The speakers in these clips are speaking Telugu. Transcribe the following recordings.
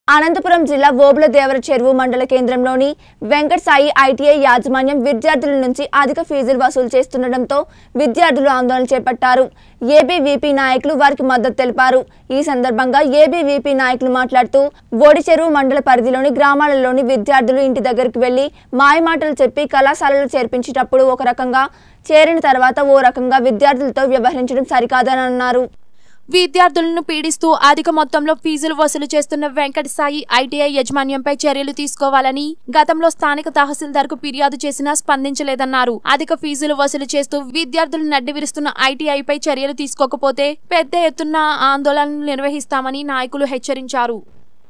అనంతపురం జిల్లా ఓబుల దేవర చెరువు మండల కేంద్రంలోని వెంకట సాయి ఐటీఐ యాజమాన్యం విద్యార్థుల నుంచి అధిక ఫీజులు వసూలు చేస్తుండటంతో విద్యార్థులు ఆందోళన చేపట్టారు ఏబీవీపీ నాయకులు వారికి మద్దతు తెలిపారు ఈ సందర్భంగా ఏబీవీపీ నాయకులు మాట్లాడుతూ ఓడి చెరువు మండల పరిధిలోని గ్రామాలలోని విద్యార్థులు ఇంటి దగ్గరికి వెళ్లి మాయమాటలు చెప్పి కళాశాలలో చేర్పించేటప్పుడు ఒక రకంగా చేరిన తర్వాత ఓ రకంగా విద్యార్థులతో వ్యవహరించడం సరికాదని అన్నారు విద్యార్థులను పీడిస్తూ అధిక మొత్తంలో ఫీజులు వసూలు చేస్తున్న వెంకట సాయి ఐటీఐ యాజమాన్యంపై చర్యలు తీసుకోవాలని గతంలో స్థానిక తహసీల్దార్ కు ఫిర్యాదు చేసినా స్పందించలేదన్నారు అధిక ఫీజులు వసూలు చేస్తూ విద్యార్థులు నడ్డి విరుస్తున్న ఐటీఐపై చర్యలు తీసుకోకపోతే పెద్ద ఎత్తున ఆందోళనలు నిర్వహిస్తామని నాయకులు హెచ్చరించారు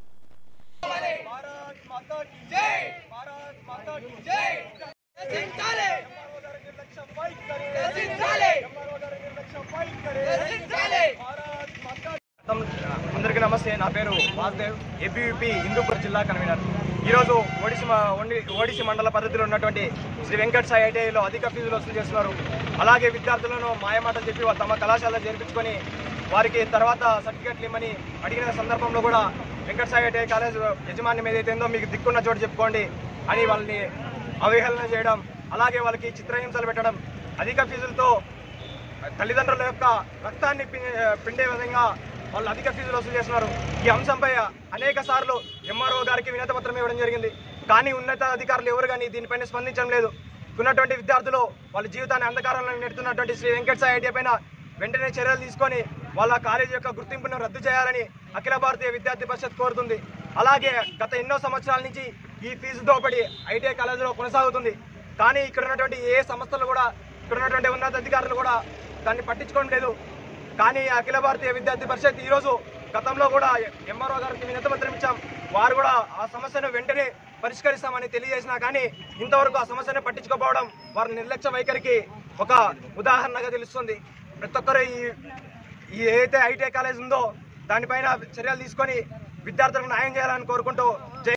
భారత్ మాతా కీ జై భారత్ మాతా కీ జై రచించాలి నిర్లక్ష్యం వైఖరి రచించాలి నిర్లక్ష్యం వైఖరి రచించాలి భారత్ మాతా అందరికీ నమస్తే నా పేరు వాసుదేవ్ ఏపీవీపీ హిందూపూర్ జిల్లా కన్వీనర్ ఈరోజు ఒడిసి మ- ఒండి- ఒడిసి మండల పరిధిలో ఉన్నటువంటి శ్రీ వెంకట సాయి ఐటీఐలో అధిక ఫీజులు వసూలు చేస్తున్నారు అలాగే విద్యార్థులను మాయమాటలు చెప్పి వాళ్ళు తమ కళాశాలలో చేర్పించుకొని వారికి తర్వాత సర్టిఫికెట్లు ఇమ్మని అడిగిన సందర్భంలో కూడా వెంకట సాయి ఐటీఐ కాలేజ్ యజమాన్యం ఏదైతే ఉందో మీకు దిక్కున్న చోటు చెప్పుకోండి అని వాళ్ళని అవహేళన చేయడం అలాగే వాళ్ళకి చిత్రహింసలు పెట్టడం అధిక ఫీజులతో తల్లిదండ్రుల యొక్క రక్తాన్ని పి- పిండే విధంగా వాళ్ళు అధిక ఫీజులు వసూలు చేస్తున్నారు ఈ అంశంపై అనేక సార్లు ఎంఆర్ఓ గారికి వినతి పత్రం ఇవ్వడం జరిగింది కానీ ఉన్నత అధికారులు ఎవరు కానీ దీనిపైన స్పందించడం లేదు ఉన్నటువంటి విద్యార్థులు వాళ్ళ జీవితాన్ని అంధకారంలో నెడుతున్నటువంటి శ్రీ వెంకట సాయి ఐటీ పైన వెంటనే చర్యలు తీసుకొని వాళ్ళ కాలేజీ యొక్క గుర్తింపును రద్దు చేయాలని అఖిల భారతీయ విద్యార్థి పరిషత్ కోరుతుంది అలాగే గత ఎన్నో సంవత్సరాల నుంచి ఈ ఫీజు దోపిడీ ఐటీఐ కాలేజీలో కొనసాగుతుంది కానీ ఇక్కడ ఉన్నటువంటి ఏ సంస్థలు కూడా ఇక్కడ ఉన్నటువంటి ఉన్నత అధికారులు కూడా దాన్ని పట్టించుకోవడం లేదు కానీ అఖిల భారతీయ విద్యార్థి పరిషత్ ఈ రోజు గతంలో కూడా ఎంఆర్ఓ గారికి వినతి పత్రం ఇచ్చాం వారు కూడా ఆ సమస్యను వెంటనే పరిష్కరిస్తామని తెలియజేసినా కానీ ఇంతవరకు ఆ సమస్యను పట్టించుకోకపోవడం వారి నిర్లక్ష్య వైఖరికి ఒక ఉదాహరణగా తెలుస్తుంది ప్రతి ఒక్కరు ఈ ఈ ఏదైతే ఐటీఐ కాలేజ్ ఉందో దానిపైన చర్యలు తీసుకొని విద్యార్థులకు న్యాయం చేయాలని కోరుకుంటూ జై